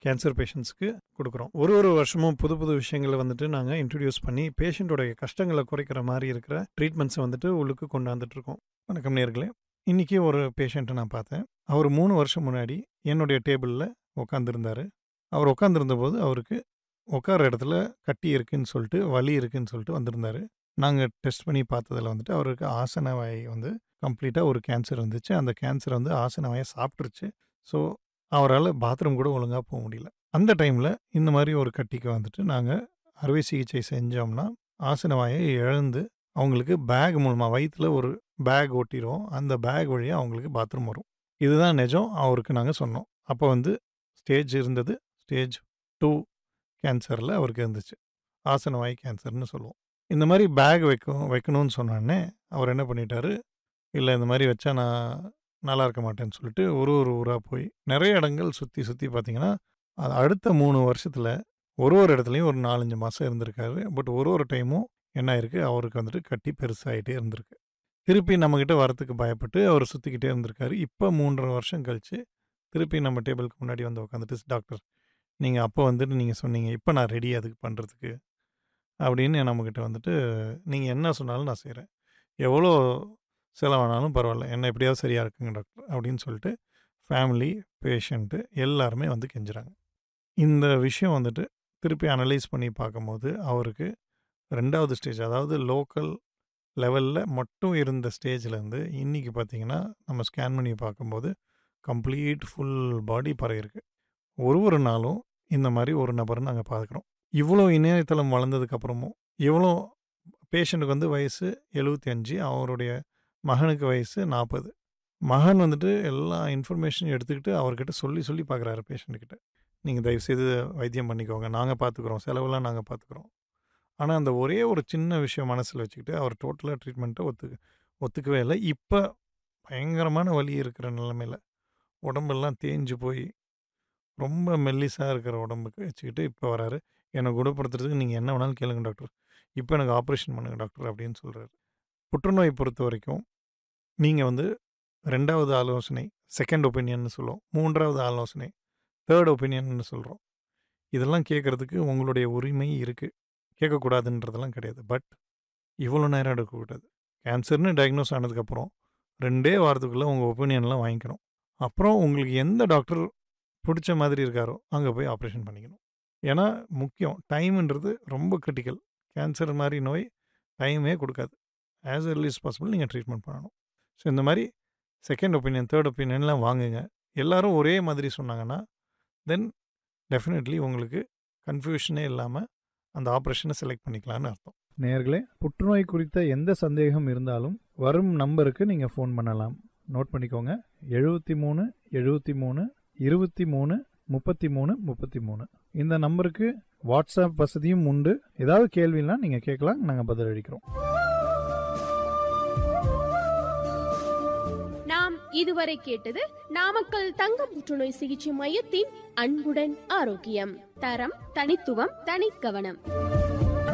cancer பேஷண்ட்ஸ்க்கு கொடுக்குறோம் ஒரு ஒரு வருஷமும் புது புது விஷயங்களை வந்துட்டு நாங்கள் இன்ட்ரடியூஸ் பண்ணி பேஷண்ட்டோடைய கஷ்டங்களை குறைக்கிற மாதிரி இருக்கிற ட்ரீட்மெண்ட்ஸை வந்துட்டு உள்ளுக்கு கொண்டாந்துட்டு இருக்கோம் வணக்கம் நேர்களே இன்றைக்கி ஒரு பேஷண்ட்டை நான் பார்த்தேன் அவர் மூணு வருஷம் முன்னாடி என்னுடைய டேபிளில் உட்காந்துருந்தார் அவர் உட்காந்துருந்த போது அவருக்கு உட்கார இடத்துல கட்டி இருக்குன்னு சொல்லிட்டு வலி இருக்குன்னு சொல்லிட்டு வந்திருந்தார் நாங்கள் டெஸ்ட் பண்ணி பார்த்ததில் வந்துட்டு அவருக்கு ஆசன வாய் வந்து கம்ப்ளீட்டாக ஒரு கேன்சர் இருந்துச்சு அந்த கேன்சர் வந்து ஆசன வாயை சாப்பிட்ருச்சு ஸோ அவரால் பாத்ரூம் கூட ஒழுங்காக போக முடியல அந்த டைமில் இந்த மாதிரி ஒரு கட்டிக்கு வந்துட்டு நாங்கள் அறுவை சிகிச்சை செஞ்சோம்னா ஆசன வாயை இழந்து அவங்களுக்கு பேக் மூலமாக வயிற்றில் ஒரு பேக் ஒட்டிடுவோம் அந்த பேக் வழியாக அவங்களுக்கு பாத்ரூம் வரும் இதுதான் நிஜம் அவருக்கு நாங்கள் சொன்னோம் அப்போ வந்து ஸ்டேஜ் இருந்தது ஸ்டேஜ் டூ கேன்சரில் அவருக்கு இருந்துச்சு ஆசன வாய் கேன்சர்னு சொல்லுவோம் இந்த மாதிரி பேக் வைக்கும் வைக்கணும்னு சொன்னோடனே அவர் என்ன பண்ணிட்டாரு இல்லை இந்த மாதிரி வச்சா நான் நல்லா இருக்க மாட்டேன்னு சொல்லிட்டு ஒரு ஒரு ஊராக போய் நிறைய இடங்கள் சுற்றி சுற்றி பார்த்தீங்கன்னா அது அடுத்த மூணு வருஷத்தில் ஒரு ஒரு இடத்துலையும் ஒரு நாலஞ்சு மாதம் இருந்திருக்காரு பட் ஒரு ஒரு டைமும் என்ன ஆயிருக்கு அவருக்கு வந்துட்டு கட்டி பெருசாகிட்டே இருந்திருக்கு திருப்பி நம்மக்கிட்ட வரத்துக்கு பயப்பட்டு அவர் சுற்றிக்கிட்டே இருந்திருக்காரு இப்போ மூன்றரை வருஷம் கழித்து திருப்பி நம்ம டேபிளுக்கு முன்னாடி வந்து உட்காந்துட்டு டாக்டர் நீங்கள் அப்போ வந்துட்டு நீங்கள் சொன்னீங்க இப்போ நான் ரெடி அதுக்கு பண்ணுறதுக்கு அப்படின்னு நம்மக்கிட்ட வந்துட்டு நீங்கள் என்ன சொன்னாலும் நான் செய்கிறேன் எவ்வளோ செலவானாலும் பரவாயில்ல என்ன எப்படியாவது சரியாக இருக்குங்க டாக்டர் அப்படின்னு சொல்லிட்டு ஃபேமிலி பேஷண்ட்டு எல்லாருமே வந்து கெஞ்சுறாங்க இந்த விஷயம் வந்துட்டு திருப்பி அனலைஸ் பண்ணி பார்க்கும்போது அவருக்கு ரெண்டாவது ஸ்டேஜ் அதாவது லோக்கல் லெவலில் மட்டும் இருந்த ஸ்டேஜ்லேருந்து இன்றைக்கி பார்த்தீங்கன்னா நம்ம ஸ்கேன் பண்ணி பார்க்கும்போது கம்ப்ளீட் ஃபுல் பாடி பரவிருக்கு ஒரு ஒரு நாளும் இந்த மாதிரி ஒரு நபர் நாங்கள் பார்க்குறோம் இவ்வளோ இணையதளம் வளர்ந்ததுக்கப்புறமும் இவ்வளோ பேஷண்ட்டுக்கு வந்து வயசு எழுபத்தி அஞ்சு அவருடைய மகனுக்கு வயசு நாற்பது மகன் வந்துட்டு எல்லா இன்ஃபர்மேஷனும் எடுத்துக்கிட்டு அவர்கிட்ட சொல்லி சொல்லி பார்க்குறாரு பேஷண்ட்டுக்கிட்ட நீங்கள் தயவுசெய்து வைத்தியம் பண்ணிக்கோங்க நாங்கள் பார்த்துக்குறோம் செலவெல்லாம் நாங்கள் பார்த்துக்குறோம் ஆனால் அந்த ஒரே ஒரு சின்ன விஷயம் மனசில் வச்சுக்கிட்டு அவர் டோட்டலாக ட்ரீட்மெண்ட்டை ஒத்துக்க ஒத்துக்கவே இல்லை இப்போ பயங்கரமான வலி இருக்கிற நிலமையில் உடம்பெல்லாம் தேஞ்சு போய் ரொம்ப மெல்லிஸாக இருக்கிற உடம்புக்கு வச்சுக்கிட்டு இப்போ வராரு என்னை குணப்படுத்துறதுக்கு நீங்கள் என்ன வேணாலும் கேளுங்க டாக்டர் இப்போ எனக்கு ஆப்ரேஷன் பண்ணுங்க டாக்டர் அப்படின்னு சொல்கிறாரு புற்றுநோய் பொறுத்த வரைக்கும் நீங்கள் வந்து ரெண்டாவது ஆலோசனை செகண்ட் ஒப்பீனியன்னு சொல்லுவோம் மூன்றாவது ஆலோசனை தேர்ட் ஒப்பீனியன்னு சொல்கிறோம் இதெல்லாம் கேட்குறதுக்கு உங்களுடைய உரிமை இருக்குது கேட்கக்கூடாதுன்றதெல்லாம் கிடையாது பட் இவ்வளோ நேரம் எடுக்கக்கூடாது கேன்சர்னு டயக்னோஸ் ஆனதுக்கப்புறம் ரெண்டே வாரத்துக்குள்ளே உங்கள் ஒப்பீனியன்லாம் வாங்கிக்கணும் அப்புறம் உங்களுக்கு எந்த டாக்டர் பிடிச்ச மாதிரி இருக்காரோ அங்கே போய் ஆப்ரேஷன் பண்ணிக்கணும் ஏன்னா முக்கியம் டைம்ன்றது ரொம்ப கிரிட்டிக்கல் கேன்சர் மாதிரி நோய் டைமே கொடுக்காது ஆஸ் early as பாசிபிள் நீங்கள் ட்ரீட்மெண்ட் பண்ணணும் ஸோ இந்த மாதிரி செகண்ட் ஒப்பீனியன் தேர்ட் ஒப்பீனியன்லாம் வாங்குங்க எல்லாரும் ஒரே மாதிரி சொன்னாங்கன்னா தென் டெஃபினெட்லி உங்களுக்கு கன்ஃபியூஷனே இல்லாமல் அந்த ஆப்ரேஷனை செலக்ட் பண்ணிக்கலான்னு அர்த்தம் நேர்களே புற்றுநோய் குறித்த எந்த சந்தேகம் இருந்தாலும் வரும் நம்பருக்கு நீங்கள் ஃபோன் பண்ணலாம் நோட் பண்ணிக்கோங்க எழுபத்தி மூணு எழுபத்தி மூணு இருபத்தி மூணு முப்பத்தி மூணு முப்பத்தி மூணு இந்த நம்பருக்கு வாட்ஸ்அப் வசதியும் உண்டு ஏதாவது கேள்வினா நீங்கள் கேட்கலாம் நாங்கள் பதிலளிக்கிறோம் நாம் இதுவரை கேட்டது நாமக்கல் தங்க புற்றுநோய் சிகிச்சை மையத்தின் அன்புடன் ஆரோக்கியம் தரம் தனித்துவம் தனிக்கவனம்